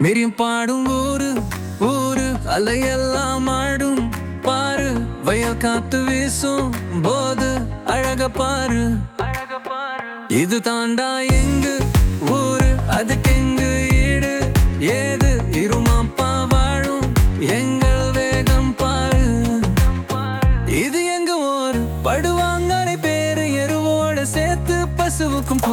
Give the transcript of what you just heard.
மிரியும் பாடும் ஊரு ஊரு அலையெல்லாம் ஆடும் பாரு வயல் காத்து வீசும் போது அழக பாரு இது தாண்டா எங்கு ஊரு அதுக்கு எங்கு ஈடு ஏது இருமாப்பா வாழும் எங்கள் வேகம் பாரு இது எங்க ஊர் படுவாங்கனை பேரு எருவோட சேர்த்து பசுவுக்கும்